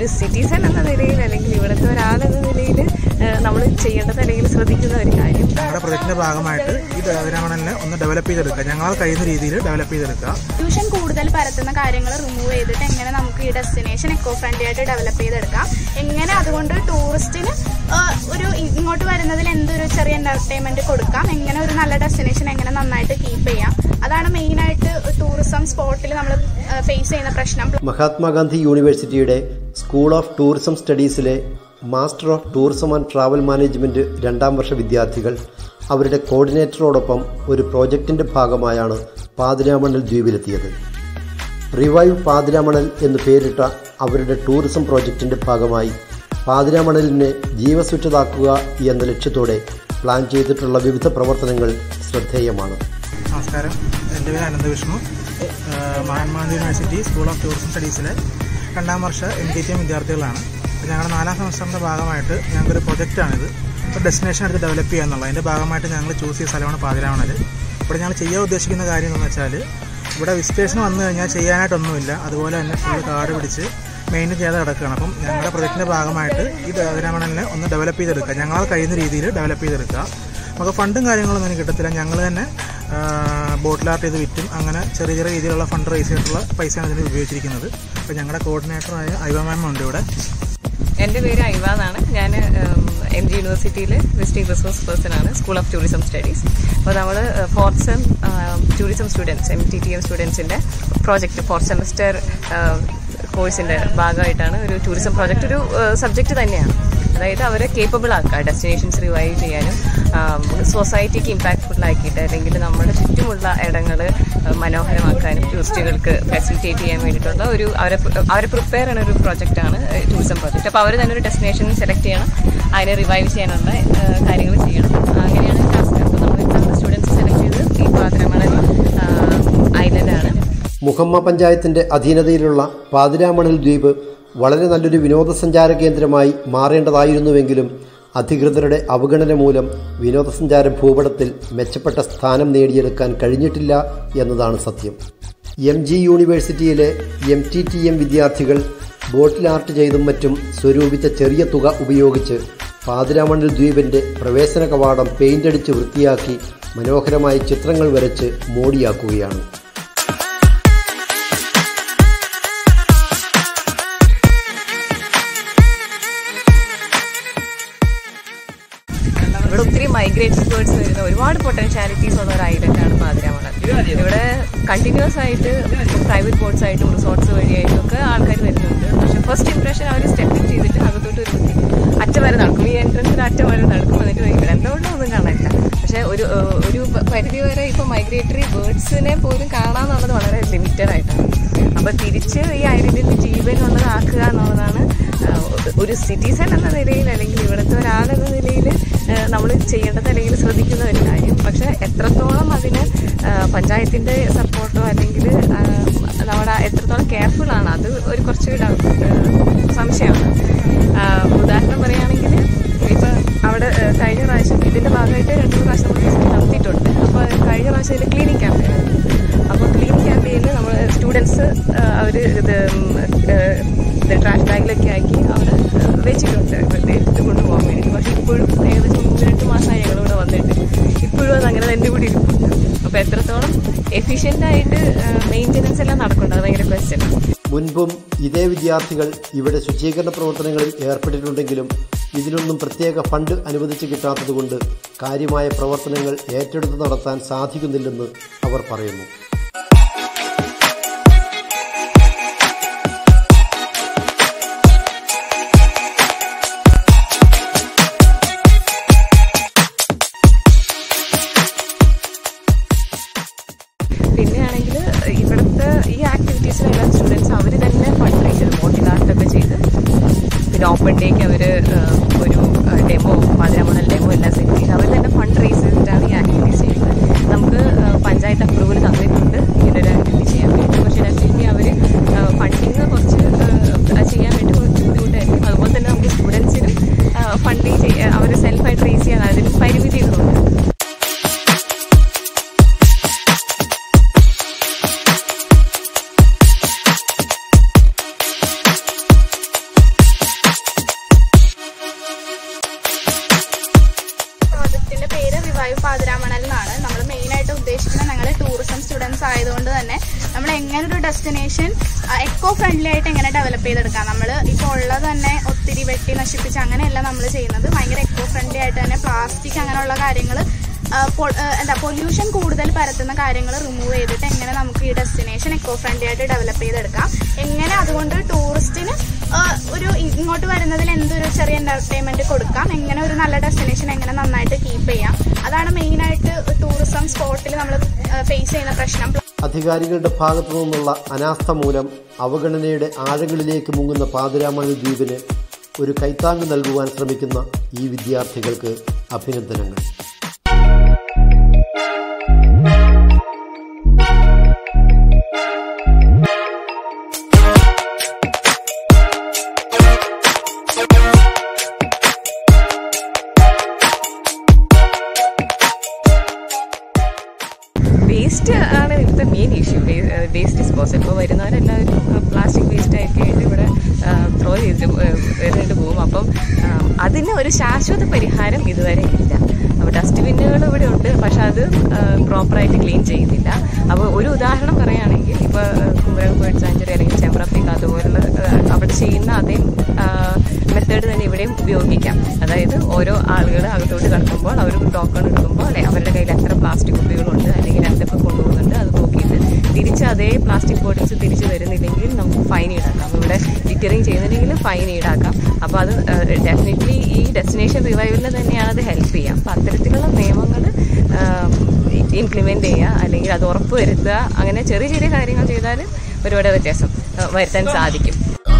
ഒരു സിറ്റിസൺ എന്ന നിലയിൽ അല്ലെങ്കിൽ ഇവിടുത്തെ ഒരാളെന്ന നിലയിൽ നമ്മൾ ചെയ്യേണ്ടത് അല്ലെങ്കിൽ ശ്രദ്ധിക്കുന്ന ഒരു കാര്യം ഞങ്ങളുടെ പ്രൊജക്ടിന്റെ ഭാഗമായിട്ട് ഈ ദേവരാമണലിനെ ഒന്ന് ഡെവലപ്പ് ചെയ്തെടുക്കുക ഞങ്ങളാൽ കഴിയുന്ന രീതിയിൽ ഡെവലപ്പ് ചെയ്തെടുക്കുക പൊല്യൂഷൻ കൂടുതൽ പരത്തുന്ന കാര്യങ്ങൾ റിമൂവ് ചെയ്തിട്ട് എങ്ങനെ നമുക്ക് ഈ ഡെസ്റ്റിനേഷൻ എക്കോ ഫ്രണ്ട്ലി ആയിട്ട് ഡെവലപ്പ് ചെയ്തെടുക്കാം എങ്ങനെ അതുകൊണ്ട് ടൂറിസ്റ്റിന് ഒരു ഇങ്ങോട്ട് വരുന്നതിൽ എന്തൊരു ചെറിയ എന്റർടൈൻമെന്റ് കൊടുക്കാം എങ്ങനെ ഒരു നല്ല ഡെസ്റ്റിനേഷൻ എങ്ങനെ നന്നായിട്ട് കീപ്പ് ചെയ്യാം അതാണ് മെയിനായിട്ട് ടൂറിസം സ്പോട്ടിൽ നമ്മൾ ഫേസ് ചെയ്യുന്ന പ്രശ്നം മഹാത്മാഗാന്ധി യൂണിവേഴ്സിറ്റിയുടെ സ്കൂൾ ഓഫ് ടൂറിസം സ്റ്റഡീസിലെ master of tourism and travel management രണ്ടാം വർഷ വിദ്യാർത്ഥികൾ അവരുടെ കോർഡിനേറ്ററോടൊപ്പം ഒരു പ്രോജക്റ്റിൻ്റെ ഭാഗമായാണ് പാതിരാമണൽ ദ്വീപിലെത്തിയത് റിവൈവ് പാതിരാമണൽ എന്ന് പേരിട്ട അവരുടെ ടൂറിസം പ്രോജക്റ്റിൻ്റെ ഭാഗമായി പാതിരാമണലിനെ ജീവസുറ്റതാക്കുക എന്ന ലക്ഷ്യത്തോടെ പ്ലാൻ ചെയ്തിട്ടുള്ള വിവിധ പ്രവർത്തനങ്ങൾ ശ്രദ്ധേയമാണ് നമസ്കാരം എൻ്റെ പേര് അനന്തവിഷ്ണു ഏഹ് Mahatma Gandhi university school of tourism സ്റ്റഡീസിലെ രണ്ടാം വർഷ എം ടി ടി എം വിദ്യാർത്ഥികളാണ് അപ്പോൾ ഞങ്ങളുടെ നാലാം സെമസ്റ്ററിൻ്റെ ഭാഗമായിട്ട് ഞങ്ങൾക്കൊരു പ്രൊജക്റ്റാണിത് ഒരു ഡെസ്റ്റിനേഷൻ എടുത്ത് ഡെവലപ്പ് ചെയ്യുക എന്നുള്ളത് അതിൻ്റെ ഭാഗമായിട്ട് ഞങ്ങൾ ചൂസ് ചെയ്ത സ്ഥലമാണ് പാതിരാമണൽ ഇവിടെ ഞങ്ങൾ ചെയ്യാൻ ഉദ്ദേശിക്കുന്ന കാര്യം എന്താണെന്ന് വെച്ചാൽ ഇവിടെ വിസിറ്റേഷൻ വന്നു കഴിഞ്ഞാൽ ചെയ്യാനായിട്ടൊന്നുമില്ല അതുപോലെ തന്നെ ഫുള്ള് കാട് പിടിച്ച് മെയിൻ ചെയ്യാതെ കിടക്കുകയാണ് അപ്പം ഞങ്ങളുടെ പ്രൊജക്റ്റിൻ്റെ ഭാഗമായിട്ട് ഈ പാതിരാമണലിനെ ഒന്ന് ഡെവലപ്പ് ചെയ്തെടുക്കുക ഞങ്ങളാൽ കഴിയുന്ന രീതിയിൽ ഡെവലപ്പ് ചെയ്തെടുക്കുക നമുക്ക് ഫണ്ടും കാര്യങ്ങളൊന്നും എനിക്ക് കിട്ടത്തില്ല ഞങ്ങൾ തന്നെ ബോട്ടിൽ ആർട്ട് ചെയ്ത് വിറ്റും അങ്ങനെ ചെറിയ ചെറിയ രീതിയിലുള്ള ഫണ്ട് റേസ് ചെയ്തിട്ടുള്ള പൈസയാണ് ഇതിന് ഉപയോഗിച്ചിരിക്കുന്നത് അപ്പോൾ ഞങ്ങളുടെ കോർഡിനേറ്ററായ ഐവ മാം ഉണ്ട് ഇവിടെ എൻ്റെ പേര് ഐവ എന്നാണ് ഞാൻ എം ജി യൂണിവേഴ്സിറ്റിയിൽ വിസിറ്റിംഗ് റിസോഴ്സ് പേഴ്സൺ ആണ് സ്കൂൾ ഓഫ് ടൂറിസം സ്റ്റഡീസ് അപ്പോൾ നമ്മൾ fourth sem tourism students M T T M സ്റ്റുഡൻസിൻ്റെ പ്രോജക്റ്റ് ഫോർത്ത് സെമസ്റ്റർ കോഴ്സിൻ്റെ ഭാഗമായിട്ടാണ് ഒരു ടൂറിസം പ്രോജക്റ്റ് ഒരു സബ്ജക്റ്റ് തന്നെയാണ് അതായത് അവരെ കേപ്പബിൾ ആക്കുക ഡെസ്റ്റിനേഷൻസ് റിവൈവ് ചെയ്യാനും സൊസൈറ്റിക്ക് ഇമ്പാക്ട്ഫുൾ ആക്കിയിട്ട് അല്ലെങ്കിൽ നമ്മുടെ ചുറ്റുമുള്ള ഇടങ്ങൾ മനോഹരമാക്കാനും ടൂറിസ്റ്റുകൾക്ക് ഫെസിലിറ്റേറ്റ് ചെയ്യാൻ വേണ്ടിയിട്ടുള്ള ഒരു അവരെ അവരെ പ്രിപ്പയർ ചെയ്യുന്ന ഒരു പ്രോജക്റ്റാണ് ടൂറിസം പ്രോജക്റ്റ് അപ്പോൾ അവർ തന്നെ ഒരു ഡെസ്റ്റിനേഷൻ സെലക്ട് ചെയ്യണം അതിനെ റിവൈവ് ചെയ്യാനുള്ള കാര്യങ്ങൾ ചെയ്യണം അങ്ങനെയാണ് ടാസ്ക് അപ്പോൾ നമ്മൾ ഇത്തവണ സ്റ്റുഡൻസ് സെലക്ട് ചെയ്ത് ഈ പാതിരമണൽ ഐലൻഡാണ് മുഹമ്മ പഞ്ചായത്തിന്റെ അധീനതയിലുള്ള പാതിരാമണൽ ദ്വീപ് വളരെ നല്ലൊരു വിനോദസഞ്ചാര കേന്ദ്രമായി മാറേണ്ടതായിരുന്നുവെങ്കിലും അധികൃതരുടെ അവഗണന മൂലം വിനോദസഞ്ചാര ഭൂപടത്തിൽ മെച്ചപ്പെട്ട സ്ഥാനം നേടിയെടുക്കാൻ കഴിഞ്ഞിട്ടില്ല എന്നതാണ് സത്യം എം ജി യൂണിവേഴ്സിറ്റിയിലെ എം ടി ടി എം വിദ്യാർത്ഥികൾ ബോട്ടിൽ ആർട്ട് ചെയ്തും മറ്റും സ്വരൂപിച്ച ചെറിയ തുക ഉപയോഗിച്ച് പാതിരാമണൽ ദ്വീപിന്റെ പ്രവേശന കവാടം പെയിന്റടിച്ച് വൃത്തിയാക്കി മനോഹരമായ ചിത്രങ്ങൾ വരച്ച് മോടിയാക്കുകയാണ് ഇവിടെ ഒത്തിരി മൈഗ്രേറ്ററി ബേർഡ്സ് വരുന്ന ഒരുപാട് പൊട്ടൻഷ്യാലിറ്റീസ് ഉള്ള ഒരു ഐലൻഡാണ് പാതിരാമണൽ ഇവിടെ കണ്ടിന്യൂസ് ആയിട്ട് പ്രൈവറ്റ് ബോട്ട്സ് ആയിട്ടും റിസോർട്ട്സ് വഴിയായിട്ടും ഒക്കെ ആൾക്കാർ വരുന്നുണ്ട് പക്ഷെ ഫസ്റ്റ് ഇംപ്രഷൻ അവർ സ്റ്റെപ്പ് ഇൻ ചെയ്തിട്ട് അകത്തോട്ട് ഒരു അറ്റം വരെ നടക്കും ഈ എൻട്രൻസിൽ അറ്റം വരെ നടക്കും എന്നിട്ട് ഇവിടെ എന്തുകൊണ്ടും ഒന്നും കാണാനില്ല പക്ഷെ ഒരു ഏഹ്, ഒരു പരിധി വരെ ഇപ്പോൾ മൈഗ്രേറ്ററി ബേർഡ്സിനെ പോലും കാണാന്നുള്ളത് വളരെ ലിമിറ്റഡ് ആയിട്ടാണ് അപ്പോൾ തിരിച്ച് ഈ ഐലൻഡിൽ ജീവനുള്ളതാക്കുക എന്നുള്ളതാണ് ആഹ്, ഒരു സിറ്റിസൺ എന്ന നിലയിൽ അല്ലെങ്കിൽ ഇവിടുത്തെ ഒരാളെന്ന നിലയിൽ നമ്മൾ ചെയ്യേണ്ടത് അല്ലെങ്കിൽ ശ്രദ്ധിക്കുന്ന ഒരു കാര്യം പക്ഷെ എത്രത്തോളം അതിന് ആഹ്, പഞ്ചായത്തിൻ്റെ സപ്പോർട്ടോ അല്ലെങ്കിൽ ആഹ്, നമ്മുടെ എത്രത്തോളം കെയർഫുൾ ആണ് അത് ഒരു കുറച്ച് ഡൗ- ആഹ്, സംശയമാണ് ആഹ്, ഉദാഹരണം പറയുകയാണെങ്കിൽ ഇപ്പം അവിടെ ആഹ്, കഴിഞ്ഞ പ്രാവശ്യം ഇതിൻ്റെ ഭാഗമായിട്ട് രണ്ട് മൂന്ന് പ്രാവശ്യം നമ്മൾ നടത്തിയിട്ടുണ്ട് അപ്പോൾ കഴിഞ്ഞ പ്രാവശ്യം ഇതിൽ ക്ലീനിങ് ക്യാമ്പയിൻ അപ്പോൾ ക്ലീനിങ് ക്യാമ്പയിനിൽ നമ്മൾ സ്റ്റുഡൻസ് അവർ ഇത് ട്രാഷ് ബാഗിലൊക്കെ ആക്കി അവിടെ വെച്ചിട്ടുണ്ട് വെറുതെ എടുത്ത് കൊണ്ടുപോകാൻ വേണ്ടി പക്ഷേ ഇപ്പോഴും ഏകദേശം മൂന്ന് രണ്ട് മാസമായി ഞങ്ങളിവിടെ വന്നിട്ട് ഇപ്പോഴും അത് അങ്ങനെ തന്നെ ഇവിടെ ഇരിപ്പുണ്ട് അപ്പോൾ എത്രത്തോളം എഫിഷ്യൻ്റ് ആയിട്ട് മെയിൻ്റനൻസ് എല്ലാം നടക്കുന്നുണ്ട് അത് ഭയങ്കര ക്വസ്റ്റ്യൻ മുൻപും ഇതേ വിദ്യാർത്ഥികൾ ഇവിടെ ശുചീകരണ പ്രവർത്തനങ്ങളിൽ ഏർപ്പെട്ടിട്ടുണ്ടെങ്കിലും ഇതിനൊന്നും പ്രത്യേക ഫണ്ട് അനുവദിച്ച് കിട്ടാത്തതുകൊണ്ട് കാര്യമായ പ്രവർത്തനങ്ങൾ ഏറ്റെടുത്ത് നടത്താൻ സാധിക്കുന്നില്ലെന്ന് അവർ പറയുന്നു പിന്നെയാണെങ്കിൽ ഇവിടുത്തെ ഈ ആക്ടിവിറ്റീസിലെല്ലാം സ്റ്റുഡൻസ് അവർ തന്നെ ഫണ്ട് റേസ് ചെയ്ത് മോട്ടിൽ ആർട്ടൊക്കെ ചെയ്ത് പിന്നെ ഓപ്പൺ ഡേക്ക് അവർ ഒരു ഡെമോ പാതിരാമണൽ ഡെമോ എല്ലാം സെറ്റ് ചെയ്ത് അവർ തന്നെ ഫണ്ട് റേസ് ചെയ്തിട്ടാണ് ഈ ആക്ടിവിറ്റീസ് ചെയ്യുന്നത് നമുക്ക് ആ, പഞ്ചായത്ത് അപ്രൂവൽ തന്നിട്ടുണ്ട് ഇങ്ങനൊരു ആക്ടിവിറ്റി ചെയ്യാൻ വേണ്ടി പക്ഷേ ഡെഫിനറ്റ്ലി അവർ ഫണ്ടിങ് കുറച്ച് ആ, ചെയ്യാൻ വേണ്ടി കുറച്ച് ബുദ്ധിമുട്ടായിരിക്കും അതുപോലെ തന്നെ നമുക്ക് സ്റ്റുഡൻസിനും ഫണ്ടിങ് ചെയ്യാൻ അവർ സെൽഫായിട്ട് റേസ് ചെയ്യാൻ അതിന് പരിമിതികളുണ്ട് റിവൈവ് പാതിരാമണൽ എന്നാണ് നമ്മൾ മെയിനായിട്ട് ഉദ്ദേശിക്കുന്നത് ഞങ്ങൾ ടൂറിസം സ്റ്റുഡൻസ് ആയതുകൊണ്ട് തന്നെ നമ്മൾ എങ്ങനെ ഒരു ഡെസ്റ്റിനേഷൻ എക്കോ ഫ്രണ്ട്ലി ആയിട്ട് എങ്ങനെ ഡെവലപ്പ് ചെയ്തെടുക്കാം നമ്മൾ ഇപ്പോൾ ഉള്ളത് തന്നെ ഒത്തിരി വെട്ടി നശിപ്പിച്ച് അങ്ങനെയല്ല നമ്മൾ ചെയ്യുന്നത് ഭയങ്കര എക്കോ ഫ്രണ്ട്ലി ആയിട്ട് തന്നെ പ്ലാസ്റ്റിക് അങ്ങനെയുള്ള കാര്യങ്ങൾ എന്താ പൊല്യൂഷൻ കൂടുതൽ പരത്തുന്ന കാര്യങ്ങൾ റിമൂവ് ചെയ്തിട്ട് എങ്ങനെ നമുക്ക് ഈ ഡെസ്റ്റിനേഷൻ എക്കോ ഫ്രണ്ട്ലി ആയിട്ട് ഡെവലപ്പ് ചെയ്തെടുക്കാം എങ്ങനെ അതുകൊണ്ട് ടൂറിസ്റ്റിന് ഒരു ഇങ്ങോട്ട് വരുന്നതിൽ എന്തൊരു ചെറിയ എന്റർടൈൻമെന്റ് കൊടുക്കാം എങ്ങനെ ഒരു നല്ല ഡെസ്റ്റിനേഷൻ എങ്ങനെ നന്നായിട്ട് കീപ്പ് ചെയ്യാം അതാണ് മെയിനായിട്ട് ടൂറിസം സ്പോട്ടിൽ നമ്മൾ ഫേസ് ചെയ്യുന്ന പ്രശ്നം അധികാരികളുടെ ഭാഗത്തു നിന്നുള്ള അനാസ്ഥ മൂലം അവഗണനയുടെ ആഴങ്ങളിലേക്ക് മുങ്ങുന്ന പാതിരാമണൽ ദ്വീപിന് ഒരു കൈത്താങ്ങ് നൽകുവാൻ ശ്രമിക്കുന്ന ഈ വിദ്യാർത്ഥികൾക്ക് അഭിനന്ദനങ്ങൾ വേസ്റ്റ് ആണ് ഇവിടുത്തെ മെയിൻ ഇഷ്യൂ വേസ്റ്റ് ഡിസ്പോസൽ ഇപ്പോൾ വരുന്നവരെല്ലാവരും പ്ലാസ്റ്റിക് വേസ്റ്റ് ഒക്കെ ആയിട്ട് ഇവിടെ ത്രോ ചെയ്തിട്ട് എറിഞ്ഞിട്ട് പോകും അപ്പം അതിന് ഒരു ശാശ്വത പരിഹാരം ഇതുവരെ ഇല്ല അപ്പോൾ ഡസ്റ്റ്ബിന്നുകൾ ഇവിടെ ഉണ്ട് പക്ഷെ അത് പ്രോപ്പറായിട്ട് ക്ലീൻ ചെയ്യുന്നില്ല അപ്പോൾ ഒരു ഉദാഹരണം പറയുകയാണെങ്കിൽ ഇപ്പോൾ കുമരകം ബേർഡ് സാഞ്ചുറി അല്ലെങ്കിൽ ചെമ്പ്രപ്പിക്ക് അതുപോലുള്ള അവിടെ ചെയ്യുന്ന അതേ മെത്തേഡ് തന്നെ ഇവിടെയും ഉപയോഗിക്കാം അതായത് ഓരോ ആളുകൾ അകത്തോട്ട് കടക്കുമ്പോൾ അവർ ടോക്കൺ എടുക്കുമ്പോൾ അല്ലെ അവരുടെ കയ്യിൽ എത്ര പ്ലാസ്റ്റിക് കുപ്പികളുണ്ട് അല്ലെങ്കിൽ എന്തൊക്കെ കൊണ്ടുപോകുന്നുണ്ട് അത് നോക്കിയിട്ട് തിരിച്ച് അതേ പ്ലാസ്റ്റിക് ബോട്ടിൽസ് തിരിച്ച് വരുന്നില്ലെങ്കിൽ നമുക്ക് ഫൈൻ ഈടാക്കാം ഇവിടെ ലിറ്ററിങ് ചെയ്യുന്നില്ലെങ്കിൽ ഫൈൻ ഈടാക്കാം അപ്പോൾ അത് ഡെഫിനറ്റ്ലി ഈ ഡെസ്റ്റിനേഷൻ റിവൈവലിന് തന്നെയാണ് അത് ഹെൽപ്പ് ചെയ്യുക അപ്പോൾ അത്തരത്തിലുള്ള നിയമങ്ങൾ ഇംപ്ലിമെൻ്റ് ചെയ്യുക അല്ലെങ്കിൽ അത് ഉറപ്പ് വരുത്തുക അങ്ങനെ ചെറിയ ചെറിയ കാര്യങ്ങൾ ചെയ്താൽ ഒരുപാട് വ്യത്യാസം വരുത്താൻ സാധിക്കും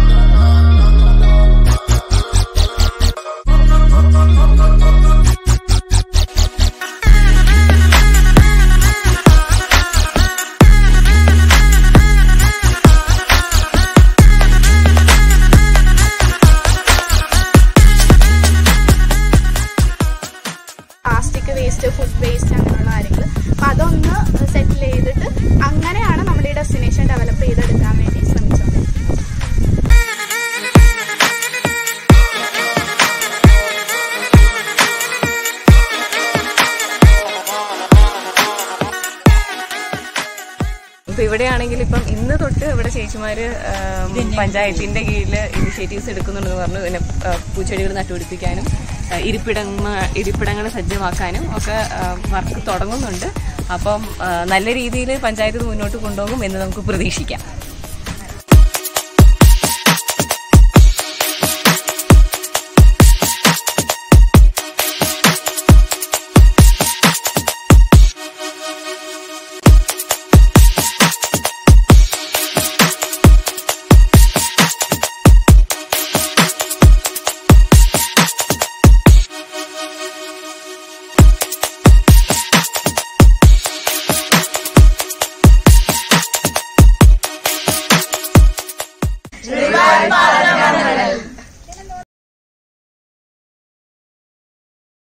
പ്ലാസ്റ്റിക് വേസ്റ്റ് ഫുഡ് വേസ്റ്റ് അങ്ങനെയുള്ള കാര്യങ്ങൾ അപ്പം അതൊന്ന് സെറ്റിൽ ചെയ്തിട്ട് അങ്ങനെയാണ് നമ്മൾ ഈ ഡെസ്റ്റിനേഷൻ ഡെവലപ്പ് ചെയ്തെടുക്കാൻ വേണ്ടി ശ്രമിച്ചുകൊണ്ടിരിക്കുന്നത് ഇപ്പൊ ഇവിടെയാണെങ്കിൽ ഇപ്പം ഇന്ന് തൊട്ട് ഇവിടെ ചേച്ചിമാര് ആം, പഞ്ചായത്തിന്റെ കീഴിൽ ഇനിഷ്യേറ്റീവ്സ് എടുക്കുന്നുണ്ടെന്ന് പറഞ്ഞു പിന്നെ ആ, പൂച്ചെടികൾ നട്ടുപിടിപ്പിക്കാനും ആ, ഇരിപ്പിടങ്ങ ഇരിപ്പിടങ്ങൾ സജ്ജമാക്കാനും ഒക്കെ വർക്ക് തുടങ്ങുന്നുണ്ട് അപ്പം ആ, നല്ല രീതിയിൽ പഞ്ചായത്ത് ഇത് മുന്നോട്ട് കൊണ്ടുപോകും എന്ന് നമുക്ക് പ്രതീക്ഷിക്കാം